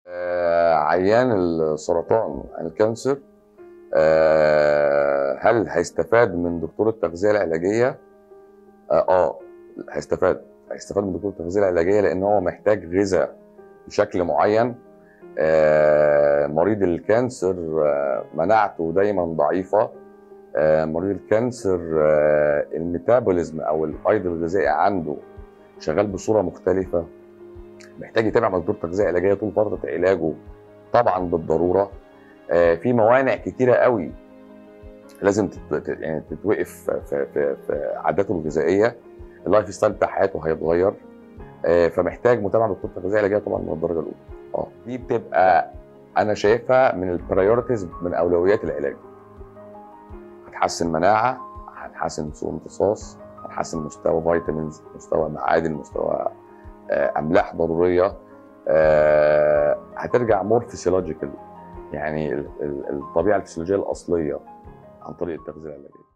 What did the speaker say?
آه، عيان السرطان الكانسر آه، هل هيستفاد من دكتور التغذيه العلاجيه؟ اه آه، هيستفاد هيستفاد من دكتور التغذيه العلاجيه لان هو محتاج غذاء بشكل معين آه، مريض الكانسر آه، مناعته دايما ضعيفه آه، مريض الكانسر آه، الميتابوليزم او الايض الغذائي عنده شغال بصوره مختلفه محتاج يتابع مع دكتور تغذيه علاجيه طول فتره علاجه طبعا بالضروره آه، في موانع كتيره قوي لازم تت... يعني تتوقف في, في, في عاداته الغذائيه اللايف ستايل بتاع حياته هيتغير آه، فمحتاج متابعه دكتور تغذيه علاجيه طبعا من الدرجه الاولى اه دي بتبقى انا شايفها من البريورتيز من اولويات العلاج هتحسن مناعه هتحسن سوء امتصاص هتحسن مستوى فيتامينز مستوى معادن مستوى آه، املاح ضروريه آه، هترجع مور فيسيولوجيكال يعني ال- ال- الطبيعه الفسيولوجيه الاصليه عن طريق التغذيه العلاجيه